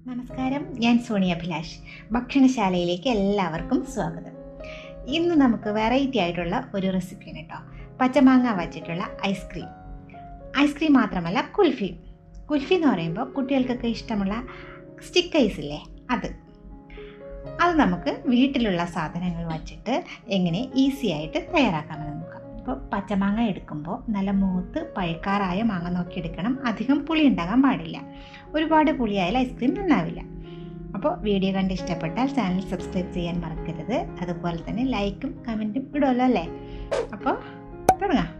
നമസ്കാരം ഞാൻ സോണി അഭിലാഷ് ഭക്ഷണശാലയിലേക്ക് എല്ലാവർക്കും സ്വാഗതം ഇന്ന് നമുക്ക് വെറൈറ്റി ആയിട്ടുള്ള ഒരു റെസിപ്പിയാണ് കേട്ടോ പച്ചമാങ്ങ വച്ചിട്ടുള്ള ഐസ്ക്രീം ഐസ്ക്രീം മാത്രമല്ല കുൽഫി കുൽഫി എന്ന് പറയുമ്പോൾ കുട്ടികൾക്കൊക്കെ ഇഷ്ടമുള്ള സ്റ്റിക്ക് ഐസ് ഇല്ലേ അത് അത് നമുക്ക് വീട്ടിലുള്ള സാധനങ്ങൾ വച്ചിട്ട് എങ്ങനെ ഈസി ആയിട്ട് തയ്യാറാക്കാമെന്ന് നോക്കാം അപ്പോൾ പച്ചമാങ്ങ എടുക്കുമ്പോൾ നല്ല മൂത്ത് പഴുക്കാറായ മാങ്ങ നോക്കി എടുക്കണം അധികം പുളി ഉണ്ടാകാൻ പാടില്ല ഒരുപാട് പുളിയായാൽ ഐസ്ക്രീം നന്നാവില്ല അപ്പോൾ വീഡിയോ കണ്ട് ഇഷ്ടപ്പെട്ടാൽ ചാനൽ സബ്സ്ക്രൈബ് ചെയ്യാൻ മറക്കരുത് അതുപോലെ തന്നെ ലൈക്കും കമൻറ്റും ഇടുമല്ലോ അല്ലേ അപ്പോൾ തുടങ്ങാം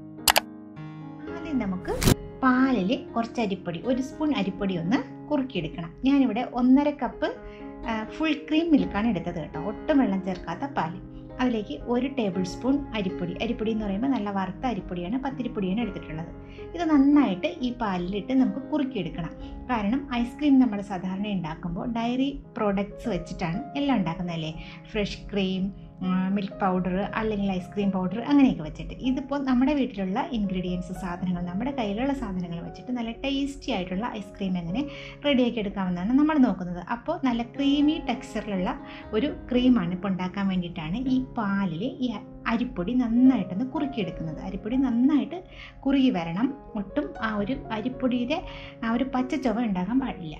ആദ്യം നമുക്ക് പാലിൽ കുറച്ച് അരിപ്പൊടി ഒരു സ്പൂൺ അരിപ്പൊടി ഒന്ന് കുറുക്കിയെടുക്കണം ഞാനിവിടെ ഒന്നര കപ്പ് ഫുൾ ക്രീം മിൽക്കാണ് എടുത്തത് കേട്ടോ ഒട്ടും വെള്ളം ചേർക്കാത്ത പാല് അതിലേക്ക് ഒരു ടേബിൾ സ്പൂൺ അരിപ്പൊടി അരിപ്പൊടി എന്ന് പറയുമ്പോൾ നല്ല വറുത്ത അരിപ്പൊടിയാണ് പത്തിരിപ്പൊടിയാണ് എടുത്തിട്ടുള്ളത് ഇത് നന്നായിട്ട് ഈ പാലിലിട്ട് നമുക്ക് കുറുക്കിയെടുക്കണം കാരണം ഐസ്ക്രീം നമ്മൾ സാധാരണ ഉണ്ടാക്കുമ്പോൾ ഡയറി പ്രോഡക്ട്സ് വെച്ചിട്ടാണ് എല്ലാം ഉണ്ടാക്കുന്നതല്ലേ ഫ്രഷ് ക്രീം മിൽക്ക് പൗഡർ അല്ലെങ്കിൽ ഐസ്ക്രീം പൗഡർ അങ്ങനെയൊക്കെ വെച്ചിട്ട് ഇതിപ്പോൾ നമ്മുടെ വീട്ടിലുള്ള ഇൻഗ്രീഡിയൻസ് സാധനങ്ങൾ നമ്മുടെ കയ്യിലുള്ള സാധനങ്ങൾ വെച്ചിട്ട് നല്ല ടേസ്റ്റി ആയിട്ടുള്ള ഐസ്ക്രീം എങ്ങനെ റെഡിയാക്കി എടുക്കാമെന്നാണ് നമ്മൾ നോക്കുന്നത് അപ്പോൾ നല്ല ക്രീമി ടെക്സ്ചറിലുള്ള ഒരു ക്രീമാണ് ഇപ്പോൾ ഉണ്ടാക്കാൻ വേണ്ടിയിട്ടാണ് ഈ പാലിൽ ഈ അരിപ്പൊടി നന്നായിട്ടൊന്ന് കുറുക്കിയെടുക്കുന്നത് അരിപ്പൊടി നന്നായിട്ട് കുറുകി വരണം ഒട്ടും ആ ഒരു അരിപ്പൊടിയുടെ ആ ഒരു പച്ച ചുവ ഉണ്ടാകാൻ പാടില്ല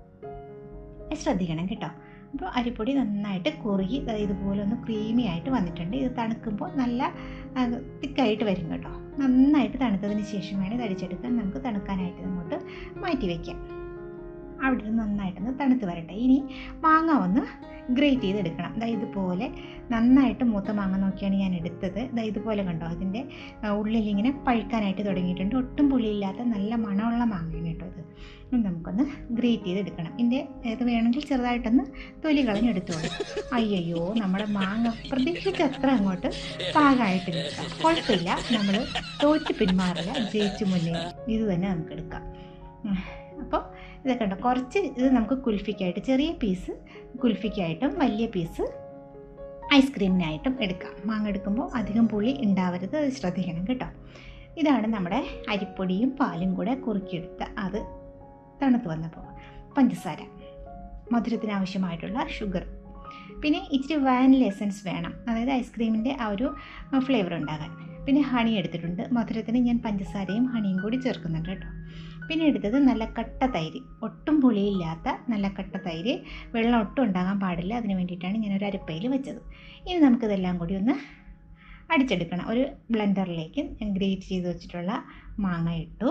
ശ്രദ്ധിക്കണം കേട്ടോ അപ്പോൾ അരിപ്പൊടി നന്നായിട്ട് കുറുകി ഇതുപോലെ ഒന്ന് ക്രീമി ആയിട്ട് വന്നിട്ടുണ്ട് ഇത് തണുക്കുമ്പോൾ നല്ല തിക്കായിട്ട് വരും കേട്ടോ നന്നായിട്ട് തണുത്തതിന് ശേഷം വേണം ഇത് അടിച്ചെടുക്കാൻ നമുക്ക് തണുക്കാനായിട്ട് അങ്ങോട്ട് മാറ്റി വയ്ക്കാം അവിടെ നിന്ന് നന്നായിട്ടൊന്ന് തണുത്ത് വരട്ടെ ഇനി മാങ്ങ ഒന്ന് ഗ്രേറ്റ് ചെയ്തെടുക്കണം അതായത് ഇതുപോലെ നന്നായിട്ട് മൂത്ത മാങ്ങ നോക്കിയാണ് ഞാൻ എടുത്തത് ഇതാ ഇതുപോലെ കണ്ടോ അതിൻ്റെ ഉള്ളിൽ ഇങ്ങനെ പഴുക്കാനായിട്ട് തുടങ്ങിയിട്ടുണ്ട് ഒട്ടും പുളിയില്ലാത്ത നല്ല മണമുള്ള മാങ്ങയാണ് കേട്ടോ ഇത് നമുക്കൊന്ന് ഗ്രേറ്റ് ചെയ്തെടുക്കണം ഇതിൻ്റെ ഇത് വേണമെങ്കിൽ ചെറുതായിട്ടൊന്ന് തൊലി കളഞ്ഞെടുത്തോളൂ അയ്യോ നമ്മുടെ മാങ്ങ പ്രതീക്ഷിച്ച അത്ര അങ്ങോട്ട് പാകമായിട്ടില്ല കുഴപ്പമില്ല നമ്മൾ തോറ്റ് പിന്മാറില്ല ജയിച്ചു മുന്നേ ഇത് തന്നെ നമുക്ക് എടുക്കാം അപ്പോൾ ഇതൊക്കെ ഉണ്ടോ കുറച്ച് ഇത് നമുക്ക് കുൽഫിക്കായിട്ട് ചെറിയ പീസ് കുൽഫിക്കായിട്ടും വലിയ പീസ് ഐസ്ക്രീമിനായിട്ടും എടുക്കാം മാങ്ങ എടുക്കുമ്പോൾ അധികം പുളി ഉണ്ടാവരുത് അത് ശ്രദ്ധിക്കണം കേട്ടോ ഇതാണ് നമ്മുടെ അരിപ്പൊടിയും പാലും കൂടെ കുറുക്കിയെടുത്ത അത് തണുത്ത് വന്നപ്പോൾ പഞ്ചസാര മധുരത്തിന് ആവശ്യമായിട്ടുള്ള ഷുഗർ പിന്നെ ഇച്ചിരി വാനില എസൻസ് വേണം അതായത് ഐസ്ക്രീമിൻ്റെ ആ ഒരു ഫ്ലേവർ ഉണ്ടാകാൻ പിന്നെ ഹണി എടുത്തിട്ടുണ്ട് മധുരത്തിന് ഞാൻ പഞ്ചസാരയും ഹണിയും കൂടി ചേർക്കുന്നുണ്ട് കേട്ടോ പിന്നെ എടുത്തത് നല്ല കട്ട തൈര് ഒട്ടും പുളിയില്ലാത്ത നല്ല കട്ട തൈര് വെള്ളം ഒട്ടും ഉണ്ടാകാൻ പാടില്ല അതിന് വേണ്ടിയിട്ടാണ് ഞാൻ ഒരു അരപ്പയിൽ വെച്ചത് ഇനി നമുക്കിതെല്ലാം കൂടി ഒന്ന് അടിച്ചെടുക്കണം ഒരു ബ്ലെൻഡറിലേക്ക് ഞാൻ ഗ്രേറ്റ് ചെയ്ത് വെച്ചിട്ടുള്ള മാങ്ങ ഇട്ടു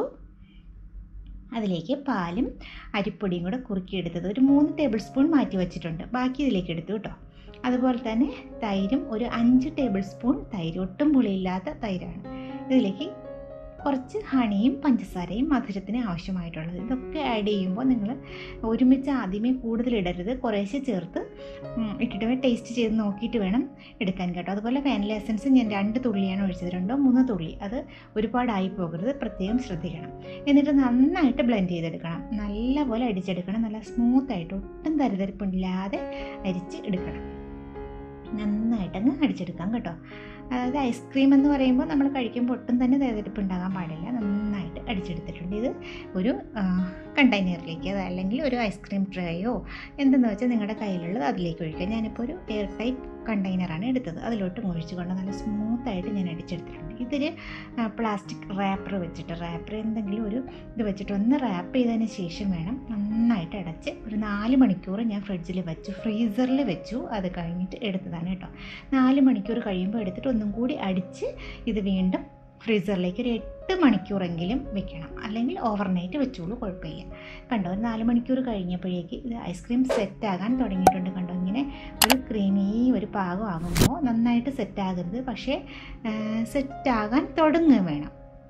അതിലേക്ക് പാലും അരിപ്പൊടിയും കൂടെ കുറുക്കിയെടുത്തത് ഒരു മൂന്ന് ടേബിൾ സ്പൂൺ മാറ്റി വെച്ചിട്ടുണ്ട് ബാക്കി ഇതിലേക്ക് എടുത്തു കേട്ടോ അതുപോലെ തന്നെ തൈരും ഒരു അഞ്ച് ടേബിൾ സ്പൂൺ തൈര് ഒട്ടും പുളിയില്ലാത്ത തൈരാണ് ഇതിലേക്ക് കുറച്ച് ഹണിയും പഞ്ചസാരയും മധുരത്തിന് ആവശ്യമായിട്ടുള്ളത് ഇതൊക്കെ ആഡ് ചെയ്യുമ്പോൾ നിങ്ങൾ ഒരുമിച്ച് ആദ്യമേ കൂടുതൽ ഇടരുത് കുറേശ്ശെ ചേർത്ത് ഇട്ടിട്ട് ടേസ്റ്റ് ചെയ്ത് നോക്കിയിട്ട് വേണം എടുക്കാൻ കേട്ടോ അതുപോലെ വാനില എസൻസ് ഞാൻ രണ്ട് തുള്ളിയാണ് ഒഴിച്ചത് രണ്ടോ മൂന്നോ തുള്ളി അത് ഒരുപാടായി പോകരുത് പ്രത്യേകം ശ്രദ്ധിക്കണം എന്നിട്ട് നന്നായിട്ട് ബ്ലെൻഡ് ചെയ്തെടുക്കണം നല്ലപോലെ അടിച്ചെടുക്കണം നല്ല സ്മൂത്തായിട്ട് ഒട്ടും തരിതരിപ്പില്ലാതെ അരിച്ച് എടുക്കണം നന്നായിട്ടങ്ങ് അടിച്ചെടുക്കാം കേട്ടോ അതായത് ഐസ്ക്രീം എന്ന് പറയുമ്പോൾ നമ്മൾ കഴിക്കുമ്പോൾ ഒട്ടും തന്നെ തേതെടുപ്പ് ഉണ്ടാകാൻ പാടില്ല നന്നായിട്ട് അടിച്ചെടുത്തിട്ടുണ്ട് ഇത് ഒരു കണ്ടെയ്നറിലേക്ക് അല്ലെങ്കിൽ ഒരു ഐസ്ക്രീം ട്രേയോ എന്തെന്ന് വെച്ചാൽ നിങ്ങളുടെ കയ്യിലുള്ളത് അതിലേക്ക് ഒഴിക്കുക ഞാനിപ്പോൾ ഒരു എയർ ടൈറ്റ് കണ്ടെയ്നറാണ് എടുത്തത് അതിലോട്ട് ഒഴിച്ചുകൊണ്ട് നല്ല സ്മൂത്തായിട്ട് ഞാൻ അടിച്ചെടുത്തിട്ടുണ്ട് ഇതൊരു പ്ലാസ്റ്റിക് റാപ്പർ വെച്ചിട്ട് റാപ്പർ എന്തെങ്കിലും ഒരു ഇത് വെച്ചിട്ട് ഒന്ന് റാപ്പ് ചെയ്തതിന് ശേഷം വേണം നന്നായിട്ട് അടച്ച് ഒരു നാല് മണിക്കൂർ ഞാൻ ഫ്രിഡ്ജിൽ വെച്ചു ഫ്രീസറിൽ വെച്ചു അത് കഴിഞ്ഞിട്ട് എടുത്തതാണ് കേട്ടോ നാല് മണിക്കൂർ കഴിയുമ്പോൾ എടുത്തിട്ട് ഒന്നും കൂടി അടിച്ച് ഇത് വീണ്ടും ഫ്രീസറിലേക്ക് ഒരു എട്ട് മണിക്കൂറെങ്കിലും വെക്കണം അല്ലെങ്കിൽ ഓവർനൈറ്റ് വെച്ചോളൂ കുഴപ്പമില്ല കണ്ടോ ഒരു നാല് മണിക്കൂർ കഴിഞ്ഞപ്പോഴേക്ക് ഇത് ഐസ്ക്രീം സെറ്റാകാൻ തുടങ്ങിയിട്ടുണ്ട് കണ്ടോ ഇങ്ങനെ ഒരു ക്രീമി ഒരു പാകം ആകുമ്പോൾ നന്നായിട്ട് സെറ്റാകരുത് പക്ഷേ സെറ്റാകാൻ തുടങ്ങുക വേണം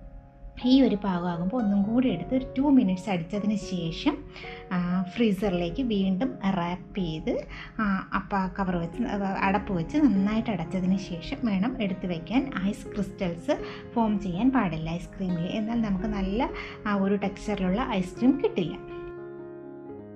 ഈ ഒരു പാകമാകുമ്പോൾ ഒന്നും കൂടി എടുത്ത് ഒരു ടു മിനിറ്റ്സ് അടിച്ചതിന് ശേഷം ഫ്രീസറിലേക്ക് വീണ്ടും റാപ്പ് ചെയ്ത് അപ്പം കവർ വെച്ച് അടപ്പ് വെച്ച് നന്നായിട്ട് അടച്ചതിന് ശേഷം വേണം എടുത്ത് വയ്ക്കാൻ ഐസ് ക്രിസ്റ്റൽസ് ഫോം ചെയ്യാൻ പാടില്ല ഐസ്ക്രീമിൽ എന്നാൽ നമുക്ക് നല്ല ഒരു ടെക്സ്ചറിലുള്ള ഐസ്ക്രീം കിട്ടില്ല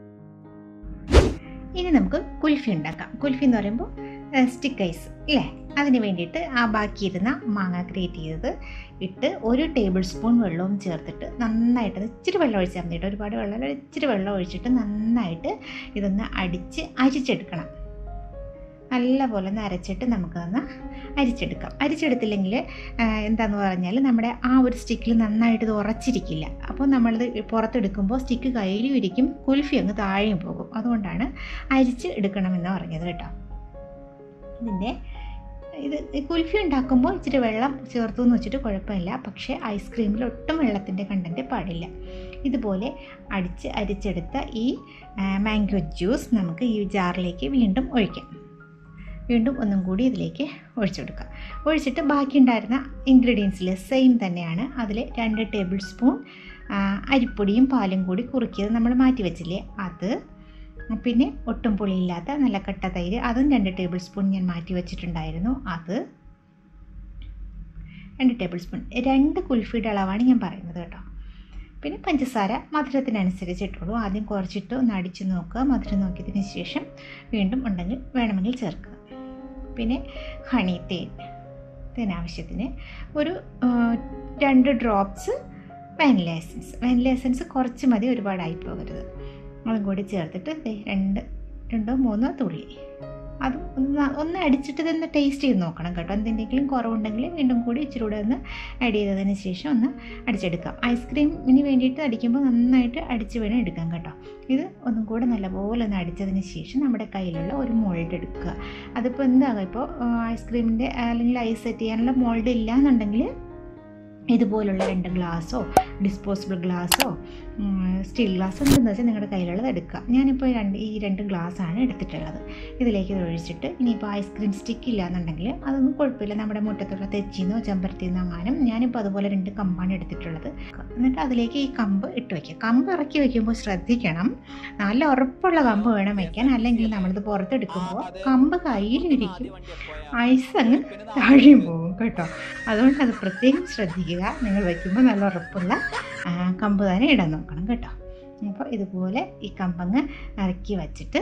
ഇനി നമുക്ക് കുൽഫി ഉണ്ടാക്കാം കുൽഫി എന്ന് പറയുമ്പോൾ സ്റ്റിക്ക് ഐസ് അല്ലേ അതിന് വേണ്ടിയിട്ട് ആ ബാക്കിയിരുന്ന മാങ്ങ ഗ്രേറ്റ് ചെയ്തത് ഇട്ട് ഒരു ടേബിൾ സ്പൂൺ വെള്ളവും ചേർത്തിട്ട് നന്നായിട്ട് ഇച്ചിരി വെള്ളം ഒഴിച്ചാൽ മതി കേട്ടോ ഒരുപാട് വെള്ളം അല്ല, ഇച്ചിരി വെള്ളം ഒഴിച്ചിട്ട് നന്നായിട്ട് ഇതൊന്ന് അടിച്ച് അരിച്ചെടുക്കണം നല്ലപോലെ ഒന്ന് അരച്ചിട്ട് നമുക്കതൊന്ന് അരിച്ചെടുക്കാം അരിച്ചെടുത്തില്ലെങ്കിൽ എന്താന്ന് പറഞ്ഞാൽ നമ്മുടെ ആ ഒരു സ്റ്റിക്കിൽ നന്നായിട്ട് ഇത് ഉറച്ചിരിക്കില്ല അപ്പോൾ നമ്മളിത് പുറത്തെടുക്കുമ്പോൾ സ്റ്റിക്ക് കയ്യിലും ഇരിക്കും കുൽഫി അങ്ങ് താഴെയും പോകും അതുകൊണ്ടാണ് അരിച്ച് എടുക്കണമെന്ന് പറഞ്ഞത് കേട്ടോ ഇതിൻ്റെ ഇത് ഈ കുൽഫി ഉണ്ടാക്കുമ്പോൾ ഇച്ചിരി വെള്ളം ചേർത്തു എന്ന് വെച്ചിട്ട് കുഴപ്പമില്ല പക്ഷേ ഐസ്ക്രീമിൽ ഒട്ടും വെള്ളത്തിൻ്റെ കണ്ടൻറ്റ് പാടില്ല ഇതുപോലെ അടിച്ച് അരിച്ചെടുത്ത ഈ മാംഗോ ജ്യൂസ് നമുക്ക് ഈ ജാറിലേക്ക് വീണ്ടും ഒഴിക്കാം വീണ്ടും ഒന്നും കൂടി ഇതിലേക്ക് ഒഴിച്ചു കൊടുക്കുക ഒഴിച്ചിട്ട് ബാക്കി ഉണ്ടായിരുന്ന ഇൻഗ്രീഡിയൻസിൽ സെയിം തന്നെയാണ് അതിൽ രണ്ട് ടേബിൾ സ്പൂൺ അരിപ്പൊടിയും പാലും കൂടി കുറുക്കിയത് നമ്മൾ മാറ്റി വെച്ചില്ലേ അത് പിന്നെ ഒട്ടും പുളിയില്ലാത്ത നല്ല കട്ട തൈര് അതും രണ്ട് ടേബിൾ സ്പൂൺ ഞാൻ മാറ്റി വെച്ചിട്ടുണ്ടായിരുന്നു അത് രണ്ട് ടേബിൾ സ്പൂൺ രണ്ട് കുൽഫിയുടെ അളവാണ് ഞാൻ പറയുന്നത് കേട്ടോ പിന്നെ പഞ്ചസാര മധുരത്തിനനുസരിച്ച് ഇട്ടുള്ളൂ ആദ്യം കുറച്ചിട്ട് ഒന്ന് അടിച്ച് നോക്കുക മധുരം നോക്കിയതിന് ശേഷം വീണ്ടും ഉണ്ടെങ്കിൽ വേണമെങ്കിൽ ചേർക്കുക പിന്നെ ഹണി തേൻ തേൻ ആവശ്യത്തിന് ഒരു ആ, രണ്ട് drops vanilla essence vanilla essence കുറച്ച് മതി ഒരുപാടായി പോകരുത് അതും കൂടി ചേർത്തിട്ട് ദേ രണ്ട് രണ്ടോ മൂന്നോ തുള്ളി അതും ഒന്ന് ഒന്ന് അടിച്ചിട്ട് ഇതൊന്ന് ടേസ്റ്റ് ചെയ്ത് നോക്കണം കേട്ടോ എന്തെങ്കിലും കുറവുണ്ടെങ്കിൽ വീണ്ടും കൂടി ഇച്ചിരി കൂടെ ഒന്ന് ആഡ് ചെയ്തതിന് ശേഷം ഒന്ന് അടിച്ചെടുക്കാം ഐസ്ക്രീമിന് വേണ്ടിയിട്ട് അടിക്കുമ്പോൾ നന്നായിട്ട് അടിച്ച് വേണം എടുക്കാം കേട്ടോ ഇത് ഒന്നും കൂടെ നല്ലപോലെ ഒന്ന് അടിച്ചതിന് ശേഷം നമ്മുടെ കയ്യിലുള്ള ഒരു മോൾഡ് എടുക്കുക അതിപ്പോൾ എന്താകും ഇപ്പോൾ ഐസ്ക്രീമിൻ്റെ അല്ലെങ്കിൽ ഐസ് സെറ്റ് ചെയ്യാനുള്ള മോൾഡ് ഇല്ല എന്നുണ്ടെങ്കിൽ ഇതുപോലുള്ള രണ്ട് ഗ്ലാസ്സോ ഡിസ്പോസിബിൾ ഗ്ലാസ്സോ സ്റ്റീൽ ഗ്ലാസ്സോ എന്തെന്ന് വെച്ചാൽ നിങ്ങളുടെ കയ്യിലുള്ളത് എടുക്കുക ഞാനിപ്പോൾ രണ്ട് ഈ രണ്ട് ഗ്ലാസ്സാണ് എടുത്തിട്ടുള്ളത് ഇതിലേക്ക് ഇത് ഒഴിച്ചിട്ട് ഇനിയിപ്പോൾ ഐസ്ക്രീം സ്റ്റിക്ക് ഇല്ല എന്നുണ്ടെങ്കിൽ അതൊന്നും കുഴപ്പമില്ല നമ്മുടെ മുറ്റത്തുള്ള തെച്ചിന്നോ ചെമ്പരത്തിന്നോ അങ്ങാനും ഞാനിപ്പോൾ അതുപോലെ രണ്ട് കമ്പാണ് എടുത്തിട്ടുള്ളത് എന്നിട്ട് അതിലേക്ക് ഈ കമ്പ് ഇട്ട് വയ്ക്കുക കമ്പ് ഇറക്കി വയ്ക്കുമ്പോൾ ശ്രദ്ധിക്കണം നല്ല ഉറപ്പുള്ള കമ്പ് വേണം വയ്ക്കാൻ അല്ലെങ്കിൽ നമ്മളിത് പുറത്തെടുക്കുമ്പോൾ കമ്പ് കയ്യിലിരിക്കും ഐസ് അങ്ങ് താഴെയും പോകും കേട്ടോ അതുകൊണ്ട് അത് പ്രത്യേകം ശ്രദ്ധിക്കുക നിങ്ങൾ വയ്ക്കുമ്പോൾ നല്ല ഉറപ്പുള്ള ആ, കമ്പ് തന്നെ ഇടാൻ നോക്കണം കേട്ടോ അപ്പോൾ ഇതുപോലെ ഈ കമ്പങ്ങ് ഇറക്കി വച്ചിട്ട്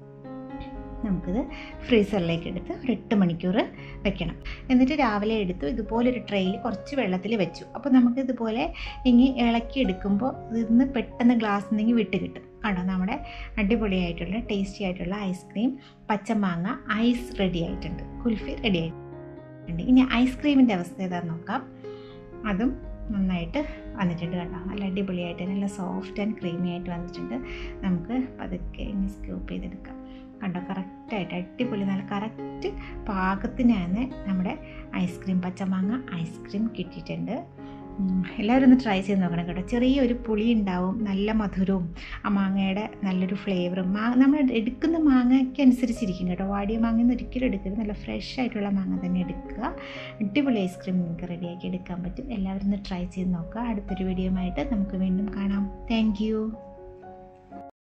നമുക്കിത് ഫ്രീസറിലേക്ക് എടുത്ത് ഒരു എട്ട് മണിക്കൂർ വെക്കണം എന്നിട്ട് രാവിലെ എടുത്തു ഇതുപോലൊരു ട്രെയിൽ കുറച്ച് വെള്ളത്തിൽ വെച്ചു അപ്പോൾ നമുക്ക് ഇതുപോലെ ഇനി ഇളക്കി എടുക്കുമ്പോൾ ഇതിന്ന് പെട്ടെന്ന് ഗ്ലാസ് നിന്നെങ്കിൽ വിട്ട് കിട്ടും കണ്ടോ നമ്മുടെ അടിപൊളിയായിട്ടുള്ള ടേസ്റ്റി ആയിട്ടുള്ള ഐസ്ക്രീം പച്ചമാങ്ങ ഐസ് റെഡി ആയിട്ടുണ്ട് കുൽഫി റെഡി ആയിട്ടുണ്ട് ഇനി ഐസ്ക്രീമിൻ്റെ അവസ്ഥ ഏതാണെന്ന് നോക്കാം അതും നന്നായിട്ട് വന്നിട്ടുണ്ട് കേട്ടോ നല്ല അടിപൊളിയായിട്ട് നല്ല സോഫ്റ്റ് ആൻഡ് ക്രീമി ആയിട്ട് വന്നിട്ടുണ്ട് നമുക്ക് പതുക്കെ ഇനി സ്കൂപ്പ് ചെയ്തെടുക്കാം കണ്ടോ കറക്റ്റായിട്ട് അടിപൊളി നല്ല കറക്റ്റ് പാകത്തിനാണ് നമ്മുടെ ഐസ്ക്രീം പച്ചമാങ്ങ ഐസ്ക്രീം കിട്ടിയിട്ടുണ്ട് ഉം, എല്ലാവരും ഒന്ന് ട്രൈ ചെയ്ത് നോക്കണം കേട്ടോ ചെറിയൊരു പുളി ഉണ്ടാവും നല്ല മധുരവും ആ മാങ്ങയുടെ നല്ലൊരു ഫ്ലേവറും മാ നമ്മൾ എടുക്കുന്ന മാങ്ങയ്ക്ക് അനുസരിച്ചിരിക്കും കേട്ടോ വാടിയ മാങ്ങ ഒന്നും ഒരിക്കലും എടുക്കരുത് നല്ല ഫ്രഷ് ആയിട്ടുള്ള മാങ്ങ തന്നെ എടുക്കുക അടിപൊളി ഐസ്ക്രീം നിങ്ങൾക്ക് റെഡിയാക്കി എടുക്കാൻ പറ്റും എല്ലാവരും ഒന്ന് ട്രൈ ചെയ്ത് നോക്കുക അടുത്തൊരു വീഡിയോ ആയിട്ട് നമുക്ക് വീണ്ടും കാണാം താങ്ക്